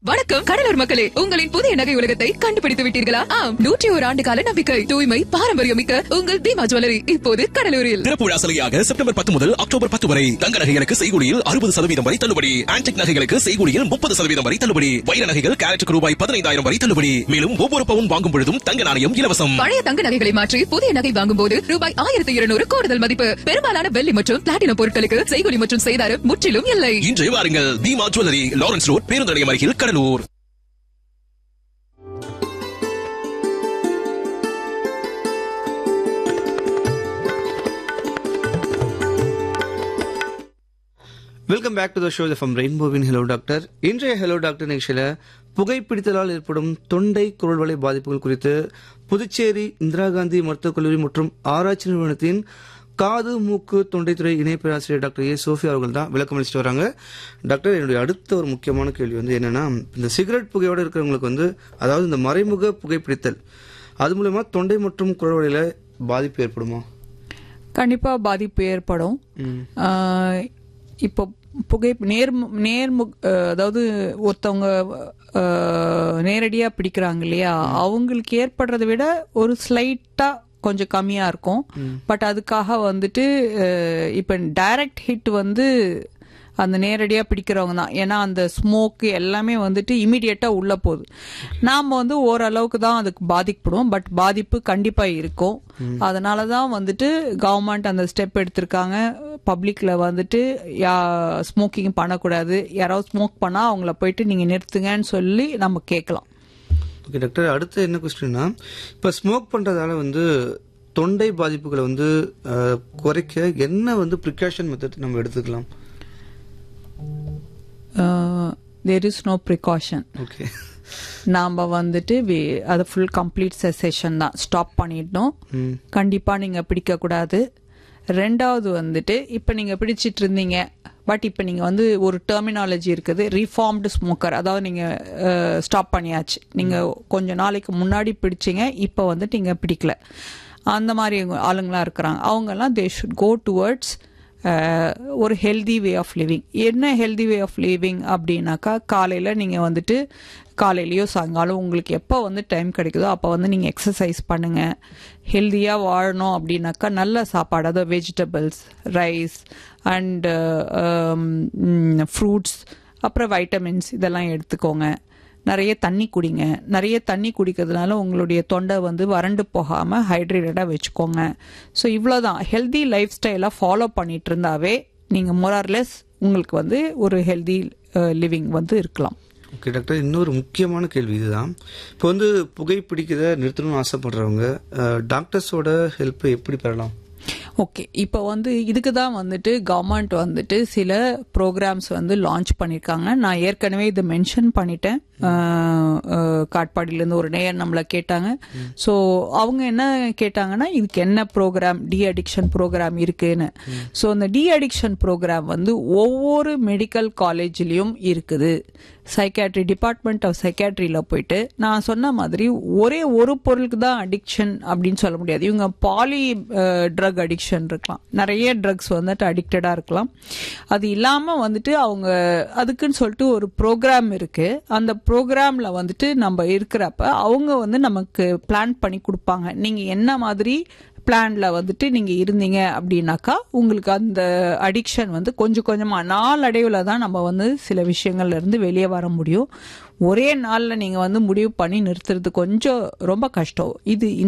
வணக்கம் கடலூர் மக்களே உங்களின் புதிய நகை உலகத்தை கண்டுபிடித்து விட்டீர்களா ஆம் நூற்றி ஒரு ஆண்டு கால நம்பிக்கை தூய்மை பாரம்பரியம் மிக்க உங்கள் பீமா ஜுவல்லரி இப்போது கடலூரில் திறப்பு விழா சலுகையாக செப்டம்பர் பத்து முதல் அக்டோபர் பத்து வரை தங்க நகைகளுக்கு செய்கூலியில் அறுபது சதவீதம் வரை தள்ளுபடி ஆன்டிக் நகைகளுக்கு செய்கூலியில் முப்பது சதவீதம் வரை தள்ளுபடி வைர நகைகள் கேரட்டுக்கு ரூபாய் பதினைந்தாயிரம் வரை தள்ளுபடி மேலும் ஒவ்வொரு பவுன் வாங்கும் பொழுதும் தங்க நாணயம் இலவசம் பழைய தங்க நகைகளை மாற்றி புதிய நகை வாங்கும் போது ரூபாய் ஆயிரத்தி இருநூறு கூடுதல் மதிப்பு பெரும்பாலான வெள்ளி மற்றும் பிளாட்டினம் பொருட்களுக்கு செய்கூலி மற்றும் செய்தாரு முற்றிலும் இல்லை இன்றே வாருங்கள் பீமா ஜுவல்லரி லாரன்ஸ் ரோட் பேருந்து நிலையம் அருகில் Cuddalore welcome back to the show from ரெயின்போவின் ஹலோ டாக்டர் இன்றைய ஹலோ டாக்டர் நிகழ்ச்சியில் புகைப்பிடித்தலால் ஏற்படும் தொண்டை குரல்வளை பாதிப்புகள் குறித்து புதுச்சேரி இந்திரா காந்தி மருத்துவக் கல்லூரி மற்றும் ஆராய்ச்சி நிறுவனத்தின் காது மூக்கு தொண்டைத்துறை இணை பேராசிரியர் டாக்டர் ஏ சோஃபியா அவர்கள் தான் விளக்கம் அளிச்சுட்டு வராங்க டாக்டர் என்னுடைய அடுத்த ஒரு முக்கியமான கேள்வி வந்து என்னன்னா இந்த சிகரெட் புகையோடு இருக்கிறவங்களுக்கு வந்து அதாவது இந்த மறைமுக புகைப்பிடித்தல் அது மூலமா தொண்டை மற்றும் குரல்வளையில பாதிப்பு ஏற்படுமா கண்டிப்பா பாதிப்பு ஏற்படும் ஆஹ் இப்போ புகை நேர் நேர்மு அஹ் அதாவது ஒருத்தவங்க ஆஹ் நேரடியா பிடிக்கிறாங்க இல்லையா அவங்களுக்கு ஏற்படுறதை விட ஒரு ஸ்லைட்டா கொஞ்சம் கம்மியா இருக்கும் பட் அதுக்காக வந்துட்டு அஹ் இப்ப டைரக்ட் ஹிட் வந்து அந்த நேரடியா பிடிக்கிறவங்க தான் ஏன்னா அந்த ஸ்மோக் எல்லாமே வந்துட்டு இமிடியட்டா உள்ள போகுது நாம வந்து ஓரளவுக்கு தான் அதுக்கு பாதிக்கப்படுவோம் பட் பாதிப்பு கண்டிப்பா இருக்கும் அதனால தான் வந்துட்டு கவர்மெண்ட் அந்த ஸ்டெப் எடுத்திருக்காங்க பப்ளிக்ல வந்துட்டு யா ஸ்மோக்கிங் பண்ணக்கூடாது யாராவது ஸ்மோக் பண்ணா அவங்கள போயிட்டு நீங்க நிறுத்துங்கன்னு சொல்லி நம்ம கேட்கலாம் ஓகே டாக்டர் அடுத்து என்ன கொஸ்டின்னா இப்போ ஸ்மோக் பண்ணுறதால வந்து தொண்டை பாதிப்புகளை வந்து அஹ், குறைக்க என்ன வந்து ப்ரிகாஷன் மெத்தட் நம்ம எடுத்துக்கலாம் there is no precaution okay நாம வந்துட்டு வி- அது ஃபுல் கம்ப்ளீட் செஷன் தான் ஸ்டாப் பண்ணிடணும் கண்டிப்பா நீங்க பிடிக்க கூடாது ரெண்டாவது வந்துட்டு இப்ப நீங்க பிடிச்சிட்டு இருந்தீங்க பட் இப்ப நீங்க வந்து ஒரு டெர்மினாலஜி இருக்குது ரீஃபார்ம்டு ஸ்மோக்கர் அதாவது நீங்க ஸ்டாப் பண்ணியாச்சு நீங்க கொஞ்ச நாளைக்கு முன்னாடி பிடிச்சீங்க இப்ப வந்துட்டு நீங்க பிடிக்கல அந்த மாதிரி ஆளுங்களாம் இருக்கிறாங்க அவங்கெல்லாம் they should go towards uh, ஒரு ஹெல்தி வே ஆஃப் லிவிங் என்ன ஹெல்தி வே ஆஃப் லிவிங் அப்படின்னாக்கா காலையில் நீங்கள் வந்துட்டு காலையிலயோ சாயங்காலம் உங்களுக்கு எப்போ வந்து டைம் கிடைக்குதோ அப்போ வந்து நீங்கள் எக்ஸசைஸ் பண்ணுங்கள் ஹெல்த்தியாக வாழணும் அப்படின்னாக்கா நல்ல சாப்பாடு அதாவது வெஜிடபிள்ஸ் ரைஸ் அண்ட் ஃப்ரூட்ஸ் அப்புறம் வைட்டமின்ஸ் இதெல்லாம் எடுத்துக்கோங்க நிறைய தண்ணி குடிங்க நிறைய தண்ணி குடிக்கிறதுனால உங்களுடைய தொண்டை வந்து வறண்டு போகாம ஹைட்ரேட்டடாக வச்சுக்கோங்க ஸோ இவ்வளோதான் ஹெல்தி லைஃப் ஸ்டைலாக ஃபாலோ பண்ணிட்டு இருந்தாவே நீங்கள் மொரார்லெஸ் உங்களுக்கு வந்து ஒரு ஹெல்தி லிவிங் வந்து இருக்கலாம் ஓகே டாக்டர் இன்னொரு முக்கியமான கேள்வி இதுதான் இப்போ வந்து புகைப்பிடிக்கிறத நிறுத்தணும்னு ஆசைப்படுறவங்க டாக்டர்ஸோட ஹெல்ப்பை எப்படி பெறலாம் ஓகே இப்போ வந்து இதுக்கு தான் வந்துட்டு கவர்மெண்ட் வந்துட்டு சில ப்ரோக்ராம்ஸ் வந்து லான்ச் பண்ணியிருக்காங்க நான் ஏற்கனவே இதை மென்ஷன் பண்ணிட்டேன் அஹ், அஹ், காட்பாடியிலேருந்து ஒரு நேயர் நம்மளை கேட்டாங்க ஸோ அவங்க என்ன கேட்டாங்கன்னா இதுக்கு என்ன ப்ரோக்ராம் டி அடிக்ஷன் ப்ரோக்ராம் இருக்குன்னு ஸோ அந்த டி அடிக்ஷன் ப்ரோக்ராம் வந்து ஒவ்வொரு மெடிக்கல் காலேஜ்லேயும் இருக்குது சைக்காட்ரி டிபார்ட்மெண்ட் ஆஃப் சைக்காட்ரியில் போயிட்டு நான் சொன்ன மாதிரி ஒரே ஒரு பொருளுக்கு தான் அடிக்ஷன் அப்படின்னு சொல்ல முடியாது இவங்க பாலி ட்ரக் அடிக்ஷன் இருக்கலாம் நிறைய ட்ரக்ஸ் வந்துட்டு அடிக்டடாக இருக்கலாம் அது இல்லாமல் வந்துட்டு அவங்க அதுக்குன்னு சொல்லிட்டு ஒரு ப்ரோக்ராம் இருக்கு அந்த ப்ரோக்ராமில் வந்துட்டு நம்ம இருக்கிறப்ப அவங்க வந்து நமக்கு பிளான் பண்ணி கொடுப்பாங்க நீங்கள் என்ன மாதிரி பிளான்ல வந்துட்டு நீங்க இருந்தீங்க அப்படின்னாக்கா உங்களுக்கு அந்த அடிக்ஷன் வந்து கொஞ்சம் கொஞ்சமா நாளடைவுல தான் நம்ம வந்து சில விஷயங்கள்ல இருந்து வெளியே வர முடியும் ஒரே நாள்ல நீங்க வந்து முடிவு பண்ணி நிறுத்துறது கொஞ்சம் ரொம்ப கஷ்டம் இது